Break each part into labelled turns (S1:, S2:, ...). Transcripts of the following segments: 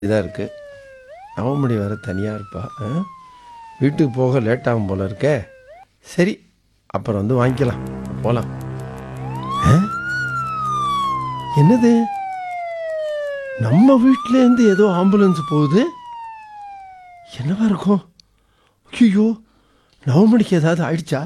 S1: இதாக இருக்கு நவமணி வேற தனியாக இருப்பா ஆ? வீட்டுக்கு போக லேட் ஆகும் போல இருக்கே சரி அப்புறம் வந்து வாங்கிக்கலாம் போகலாம் என்னது நம்ம வீட்டிலேருந்து ஏதோ ஆம்புலன்ஸ் போகுது என்னவா இருக்கும் ஐயோ நவமணிக்கு ஏதாவது ஆயிடுச்சா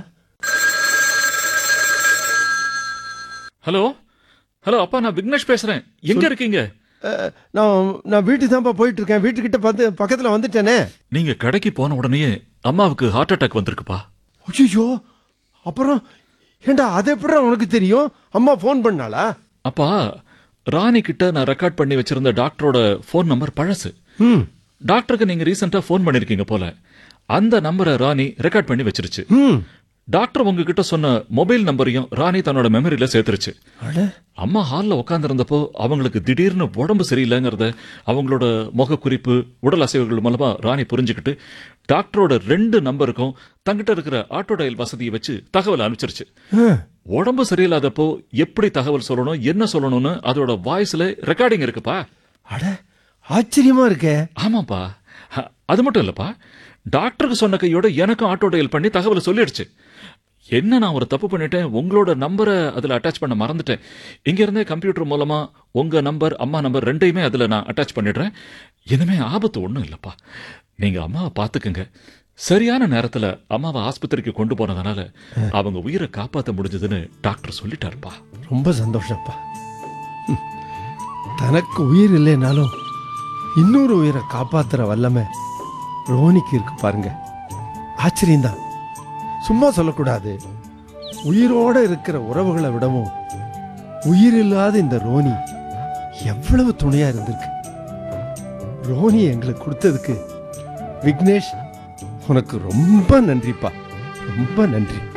S2: ஹலோ ஹலோ அப்பா நான் விக்னேஷ் பேசுறேன் எங்க இருக்கீங்க
S1: அஹ், நான் நான் வீட்டுக்கு தான்ப்பா போயிட்டு இருக்கேன் வீட்டுக்கிட்ட பார்த்து பக்கத்தில் வந்துட்டேனே
S2: நீங்க கடைக்கு போன உடனே அம்மாவுக்கு ஹார்ட் அட்டாக் வந்திருக்குப்பா
S1: ஐயோ அப்புறம் ஏண்டா அது எப்படி உனக்கு தெரியும் அம்மா ஃபோன் பண்ணாளா
S2: அப்பா ராணி கிட்ட நான் ரெக்கார்ட் பண்ணி வச்சிருந்த டாக்டரோட ஃபோன் நம்பர் பழசு
S1: ம்
S2: டாக்டருக்கு நீங்க ரீசெண்டா ஃபோன் பண்ணிருக்கீங்க போல அந்த நம்பரை ராணி ரெக்கார்ட் பண்ணி வச்சிருச்சு
S1: ம்
S2: டாக்டர் உங்ககிட்ட சொன்ன மொபைல் நம்பரையும் ராணி தன்னோட மெமரியில சேர்த்துருச்சு
S1: அட
S2: அம்மா ஹாலில் உட்காந்துருந்தப்போ அவங்களுக்கு திடீர்னு உடம்பு சரியில்லைங்கிறத அவங்களோட முக குறிப்பு உடல் அசைவுகள் மூலமா ராணி புரிஞ்சுக்கிட்டு டாக்டரோட ரெண்டு நம்பருக்கும் தங்கிட்ட இருக்கிற ஆட்டோ டயல் வசதியை வச்சு தகவல் அனுப்பிச்சிருச்சு
S1: அஹ்,
S2: உடம்பு சரியில்லாதப்போ எப்படி தகவல் சொல்லணும் என்ன சொல்லணும்னு அதோட வாய்ஸ்ல ரெக்கார்டிங் இருக்குப்பா
S1: அட ஆச்சரியமா இருக்கே
S2: ஆமாப்பா அ- அது மட்டும் இல்லப்பா டாக்டருக்கு சொன்ன கையோட எனக்கும் ஆட்டோ டயல் பண்ணி தகவலை சொல்லிடுச்சு என்ன நான் ஒரு தப்பு பண்ணிட்டேன் உங்களோட நம்பரை அதுல அட்டாச் பண்ண மறந்துட்டேன் இங்க இருந்தே கம்ப்யூட்டர் மூலமா உங்க நம்பர் அம்மா நம்பர் ரெண்டையுமே அதுல நான் அட்டாச் பண்ணிடுறேன் இனிமே ஆபத்து ஒண்ணும் இல்லப்பா நீங்க அம்மாவை பாத்துக்குங்க சரியான நேரத்துல அம்மாவை ஆஸ்பத்திரிக்கு கொண்டு போனதுனால அவங்க உயிரை காப்பாத்த முடிஞ்சதுன்னு டாக்டர் சொல்லிட்டாருப்பா
S1: ரொம்ப சந்தோஷப்பா ம். தனக்கு உயிர் இல்லைனாலும் இன்னொரு உயிரை காப்பாத்துற வல்லமை ரோனிக்கு இருக்கு பாருங்க ஆச்சரியம்தான் சும்மா சொல்லக்கூடாது உயிரோட இருக்கிற உறவுகளை விடவும் உயிர் இல்லாத இந்த ரோனி எவ்வளவு துணையா இருந்திருக்கு ரோனி எங்களுக்கு கொடுத்ததுக்கு விக்னேஷ் உனக்கு ரொம்ப நன்றிப்பா ரொம்ப நன்றி